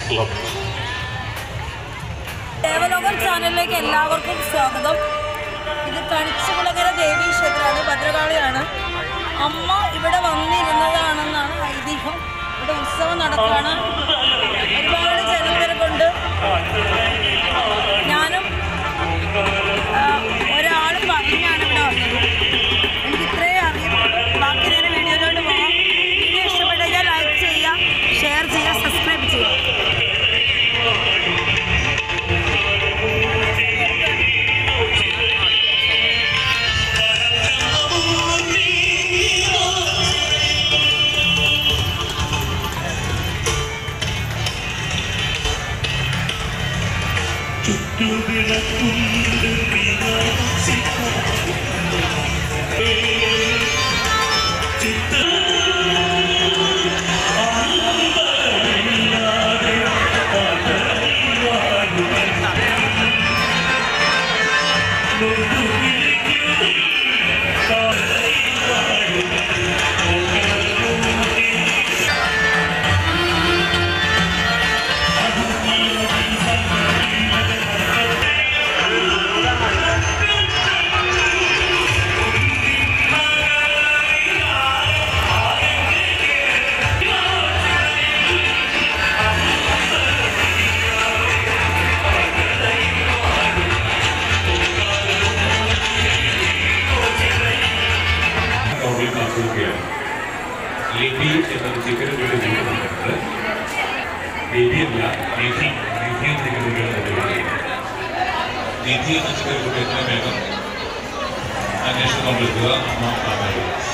club ദേവലോകം ചാനലിലേക്ക് എല്ലാവർക്കും സ്വാഗതം ഇത് കണിച്ചുകുളങ്ങര ദേവീ ക്ഷേത്രമാണ് ഭദ്രകാളിയാണ് അമ്മ ഇവിടെ വന്നിരുന്നതാണെന്നാണ് ഐതിഹ്യം ഇവിടെ ഉത്സവം നടക്കുകയാണ് ഒരുപാട് ജനത്തിരക്കുണ്ട് ഞാനും ആ, ഒരാളും പറഞ്ഞാണ് ഇവിടെ വന്നത് എനിക്ക് ഇത്രയും അറിയത്തുള്ളൂ ബാക്കി നേരെ വീഡിയോയിലോട്ട് പോകാം വീഡിയോ ഇഷ്ടപ്പെട്ടെങ്കിൽ ലൈക്ക് ചെയ്യുക ഷെയർ ചെയ്യുക സബ്സ്ക്രൈബ് ചെയ്യുക കൗണ്ടിൽ കാത്തിരിക്കുകയാണ് ലിപി എന്നൊരു ചിക്കനുകളുടെ ജീവിതമുണ്ട് ലിപിയല്ല നിധി നിധി എന്ന ചിക്കനുകളുടെ നിധി എന്ന ചിക്കനുകളുടെ എത്ര വേഗം അന്വേഷണം കൊണ്ടിരിക്കുക അമ്മ കാണുക